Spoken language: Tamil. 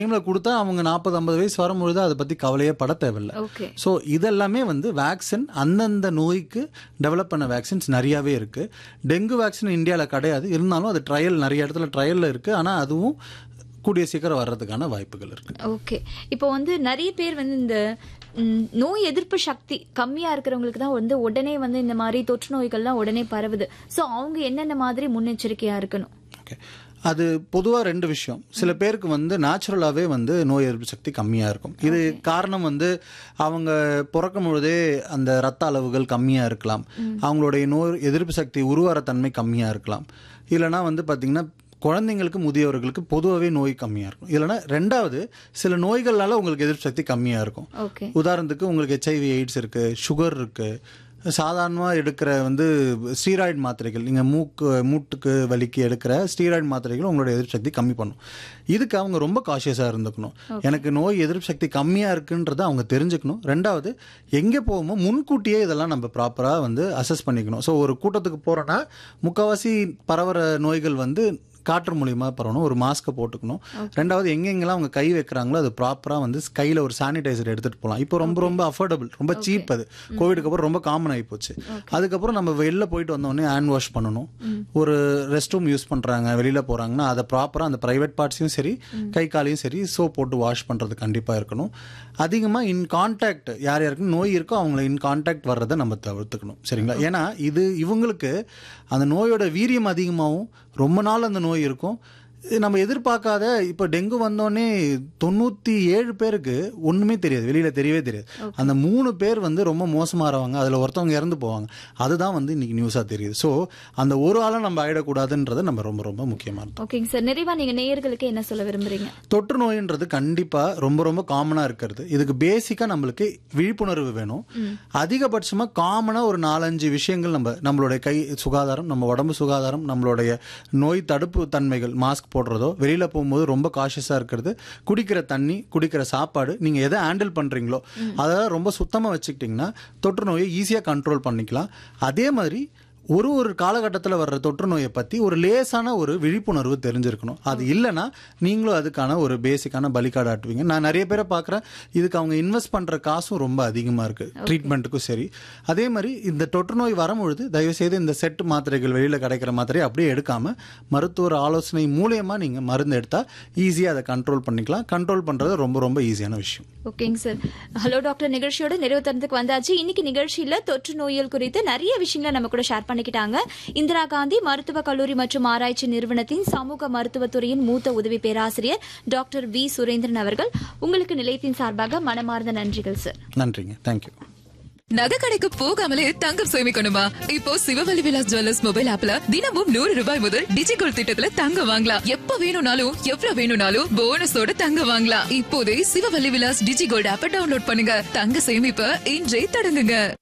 டைம்ல கொடுத்தா அவங்க நாற்பது ஐம்பது வயசு வரும்பொழுது அதை பத்தி கவலையே பட தேவையில்லை ஓகே ஸோ இதெல்லாமே வந்து வேக்சின் அந்தந்த நோய்க்கு டெவலப் பண்ண வேக்சின்ஸ் நிறையாவே இருக்கு டெங்கு வேக்சின் இந்தியாவில் கிடையாது இருந்தாலும் அது ட்ரையல் நிறைய இடத்துல ட்ரையலில் இருக்கு ஆனால் அதுவும் கூடிய சீக்கிரம் வர்றதுக்கான வாய்ப்புகள் இருக்கு ஓகே இப்போ வந்து நிறைய பேர் வந்து இந்த ம், நோய் எதிர்ப்பு சக்தி கம்மியா இருக்கிறவங்களுக்கு தான் வந்து உடனே வந்து இந்த மாதிரி தொற்று நோய்கள்லாம் உடனே பரவுது சோ அவங்க என்னென்ன மாதிரி முன்னெச்சரிக்கையா இருக்கணும் ஓகே அது பொதுவாக ரெண்டு விஷயம் சில பேருக்கு வந்து நேச்சுரலாகவே வந்து நோய் எதிர்ப்பு சக்தி கம்மியாக இருக்கும் இது காரணம் வந்து அவங்க பிறக்கும் பொழுதே அந்த ரத்த அளவுகள் கம்மியாக இருக்கலாம் அவங்களுடைய நோய் எதிர்ப்பு சக்தி உருவார தன்மை கம்மியாக இருக்கலாம் இல்லைனா வந்து பார்த்திங்கன்னா குழந்தைங்களுக்கு முதியவர்களுக்கு பொதுவாகவே நோய் கம்மியாக இருக்கும் இல்லைனா ரெண்டாவது சில நோய்கள்னால உங்களுக்கு எதிர்ப்பு சக்தி கம்மியாக இருக்கும் ஓகே உதாரணத்துக்கு உங்களுக்கு ஹெச்ஐவி எய்ட்ஸ் இருக்கு சுகர் இருக்கு சாதாரணமாக எடுக்கிற வந்து ஸ்டீராய்டு மாத்திரைகள் நீங்கள் மூக்கு மூட்டுக்கு வலிக்கு எடுக்கிற ஸ்டீராய்டு மாத்திரைகள் உங்களோட எதிர்ப்பு சக்தி கம்மி பண்ணும் இதுக்கு அவங்க ரொம்ப காஷியஸாக இருந்துக்கணும் எனக்கு நோய் எதிர்ப்பு சக்தி கம்மியாக இருக்குன்றதை அவங்க தெரிஞ்சுக்கணும் ரெண்டாவது எங்கே போகுமோ முன்கூட்டியே இதெல்லாம் நம்ம ப்ராப்பராக வந்து அசஸ் பண்ணிக்கணும் ஸோ ஒரு கூட்டத்துக்கு போகிறோன்னா முக்கால்வாசி பரவுற நோய்கள் வந்து காற்று மூலியமா பரவணும் ஒரு மாஸ்க்கை போட்டுக்கணும் ரெண்டாவது எங்கெங்கெல்லாம் அவங்க கை வைக்கிறாங்களோ அது ப்ராப்பராக வந்து கையில் ஒரு சானிடைசர் எடுத்துகிட்டு போகலாம் இப்போ ரொம்ப ரொம்ப அஃபோர்டபுள் ரொம்ப சீப் அது கோவிடுக்கு அப்புறம் ரொம்ப காமன் ஆகி போச்சு அதுக்கப்புறம் நம்ம வெளில போயிட்டு வந்தோடனே ஹேண்ட் வாஷ் பண்ணணும் ஒரு ரெஸ்ட் ரூம் யூஸ் பண்ணுறாங்க வெளியில் போகிறாங்கன்னா அதை ப்ராப்பராக அந்த ப்ரைவேட் பார்ட்ஸையும் சரி கை காலையும் சரி சோப் போட்டு வாஷ் பண்ணுறது கண்டிப்பாக இருக்கணும் அதிகமாக இன் கான்டாக்ட் யார் யாருக்கு நோய் இருக்கோ அவங்கள இன் கான்டாக்ட் வர்றதை நம்ம தவிர்த்துக்கணும் சரிங்களா ஏன்னா இது இவங்களுக்கு அந்த நோயோட வீரியம் அதிகமாகவும் ரொம்ப நாள் அந்த நோய் இருக்கும் இது நம்ம எதிர்பார்க்காத இப்போ டெங்கு வந்தோடனே தொண்ணூற்றி ஏழு பேருக்கு ஒன்றுமே தெரியாது வெளியில் தெரியவே தெரியாது அந்த மூணு பேர் வந்து ரொம்ப மோசமாகிறவங்க அதில் ஒருத்தவங்க இறந்து போவாங்க அதுதான் வந்து இன்னைக்கு நியூஸாக தெரியுது ஸோ அந்த ஒரு ஆளை நம்ம ஆயிடக்கூடாதுன்றது நம்ம ரொம்ப ரொம்ப முக்கியமானது ஓகேங்க சார் நிறைவா நீங்க நேயர்களுக்கு என்ன சொல்ல விரும்புறீங்க தொற்று நோயின்றது கண்டிப்பா ரொம்ப ரொம்ப காமனா இருக்கிறது இதுக்கு பேசிக்கா நம்மளுக்கு விழிப்புணர்வு வேணும் அதிகபட்சமா காமனா ஒரு நாலஞ்சு விஷயங்கள் நம்ம நம்மளுடைய கை சுகாதாரம் நம்ம உடம்பு சுகாதாரம் நம்மளுடைய நோய் தடுப்பு தன்மைகள் மாஸ்க் போடுறதோ வெளியில போகும்போது ரொம்ப காஷியஸா இருக்கிறது குடிக்கிற தண்ணி குடிக்கிற சாப்பாடு நீங்க எதை ஹேண்டில் பண்றீங்களோ அதை ரொம்ப சுத்தமா வச்சுக்கிட்டீங்கன்னா தொற்று நோயை ஈஸியா கண்ட்ரோல் பண்ணிக்கலாம் அதே மாதிரி ஒரு ஒரு காலகட்டத்தில் வர்ற தொற்று நோயை பற்றி ஒரு லேசான ஒரு விழிப்புணர்வு தெரிஞ்சிருக்கணும் அது இல்லைன்னா நீங்களும் அதுக்கான ஒரு பேசிக்கான பலிகார்டு ஆட்டுவீங்க நான் நிறைய பேரை பார்க்குறேன் இதுக்கு அவங்க இன்வெஸ்ட் பண்ணுற காசும் ரொம்ப அதிகமாக இருக்குது ட்ரீட்மெண்ட்டுக்கும் சரி அதே மாதிரி இந்த தொற்று நோய் வரும்பொழுது தயவுசெய்து இந்த செட் மாத்திரைகள் வெளியில் கிடைக்கிற மாத்திரையை அப்படியே எடுக்காமல் மருத்துவர் ஆலோசனை மூலியமாக நீங்கள் மருந்து எடுத்தால் ஈஸியாக அதை கண்ட்ரோல் பண்ணிக்கலாம் கண்ட்ரோல் பண்ணுறது ரொம்ப ரொம்ப ஈஸியான விஷயம் ஓகேங்க சார் ஹலோ டாக்டர் நிகழ்ச்சியோட நிறைவு தரத்துக்கு வந்தாச்சு இன்னைக்கு நிகழ்ச்சியில தொற்று நோயியல் குறித்து நிறைய விஷயங்களை நம்ம கூட ஷேர் பண்ணிக்கிட்டாங்க இந்திரா காந்தி மருத்துவக் கல்லூரி மற்றும் ஆராய்ச்சி நிறுவனத்தின் சமூக மருத்துவத்துறையின் மூத்த உதவி பேராசிரியர் டாக்டர் வி சுரேந்திரன் அவர்கள் உங்களுக்கு நிலையத்தின் சார்பாக மனமார்ந்த நன்றிகள் சார் நன்றிங்க தேங்க்யூ நகை கடைக்கு போகாமலே தங்கம் சேமிக்கணுமா இப்போ சிவவலி விலாஸ் ஜுவல்லர்ஸ் மொபைல் ஆப்ல தினமும் நூறு ரூபாய் முதல் டிஜிகோல்ட் திட்டத்துல தங்கம் வாங்கலாம் எப்ப வேணும்னாலும் எவ்வளவு வேணும்னாலும் போனஸோட தங்கம் வாங்கலாம் இப்போதே சிவவல்லி விலாஸ் டிஜிகோல்ட் ஆப்ப டவுன்லோட் பண்ணுங்க தங்க சேமிப்ப இன்றே தொடங்குங்க